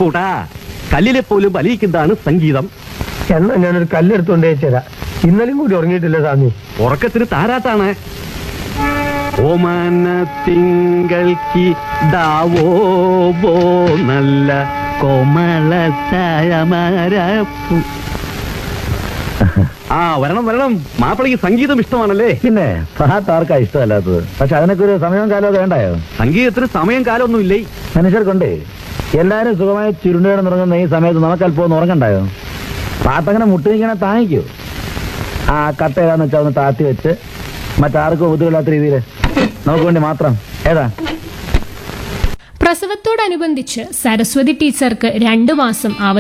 അപ്പൂട്ടാ കല്ലിലെ പോലും വലിയിക്കുന്നതാണ് സംഗീതം എന്നാ ഞാനൊരു കല്ലെടുത്തോണ്ട് വെച്ചരാ ഇന്നലെയും കൂടി ഉറങ്ങിയിട്ടില്ല സ്വാമി ഉറക്കത്തിന് താരാട്ടാണ് ഓമന തിങ്കൾക്കി ദാവോ ബോ നല്ല കോമള ആ വരണം വരണം മാപ്പിളയ്ക്ക് സംഗീതം ഇഷ്ടമാണല്ലേ പിന്നെ പാട്ട് ആർക്കാ ഇഷ്ടമല്ലാത്തത് പക്ഷെ അതിനൊക്കെ ഒരു സമയവും കാലമൊക്കെ വേണ്ടായോ സംഗീതത്തിന് സമയം കാലമൊന്നുമില്ലേ മനുഷ്യർക്കുണ്ട് എല്ലാരും സുഖമായി ചുരുണ്ടുകിടന്ന് ഉറങ്ങുന്ന ഈ സമയത്ത് നമുക്ക് അല്പം ഒന്ന് ഉറങ്ങണ്ടായോ പാട്ടങ്ങനെ മുട്ടിനിങ്ങനെ താങ്ങിക്കോ ആ കട്ട ഏതാന്ന് വെച്ചാൽ ഒന്ന് താത്തി വെച്ച് മറ്റാർക്കും ബുദ്ധിമില്ലാത്ത രീതിയിൽ നമുക്ക് വേണ്ടി മാത്രം ഏതാ പ്രസവത്തോടനുബന്ധിച്ച് സരസ്വതി ടീച്ചർക്ക് രണ്ടു മാസം